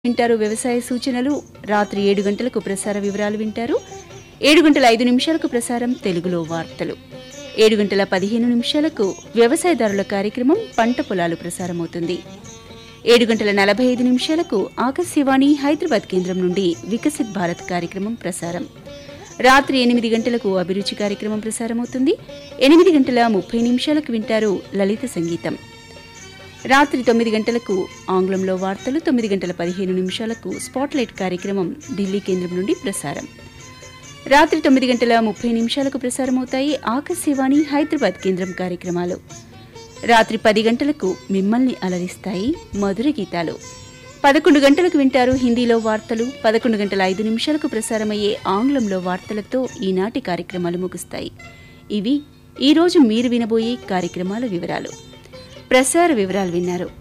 వింటారు వ్యవసాయ సూచనలు రాత్రి ఏడు గంటలకు ప్రసార వివరాలు వింటారు ఏడు గంటల ఐదు నిమిషాలకు ప్రసారం తెలుగులో వార్తలు ఏడు గంటల పదిహేను నిమిషాలకు వ్యవసాయదారుల కార్యక్రమం పంట పొలాలు ప్రసారమవుతుంది ఏడు గంటల నలభై ఐదు నిమిషాలకు ఆకాశవాణి హైదరాబాద్ కేంద్రం నుండి వికసిత్ భారత్ కార్యక్రమం ప్రసారం రాత్రి ఎనిమిది గంటలకు అభిరుచి కార్యక్రమం ప్రసారమవుతుంది ఎనిమిది గంటల ముప్పై నిమిషాలకు వింటారు లలిత సంగీతం రాత్రి తొమ్మిది గంటలకు ఆంగ్లంలో వార్తలు తొమ్మిది గంటల పదిహేను నిమిషాలకు స్పాట్లైట్ కార్యక్రమం ఢిల్లీ కేంద్రం నుండి ప్రసారం రాత్రి తొమ్మిది గంటల ముప్పై నిమిషాలకు ప్రసారమవుతాయి ఆకాశవాణి హైదరాబాద్ కేంద్రం కార్యక్రమాలు రాత్రి పది గంటలకు మిమ్మల్ని అలరిస్తాయి మధుర గీతాలు పదకొండు గంటలకు వింటారు హిందీలో వార్తలు పదకొండు గంటల ఐదు నిమిషాలకు ప్రసారమయ్యే ఆంగ్లంలో వార్తలతో ఈనాటి కార్యక్రమాలు ముగుస్తాయి ఇవి ఈరోజు మీరు వినబోయే కార్యక్రమాల వివరాలు ప్రసార వివరాలు విన్నారు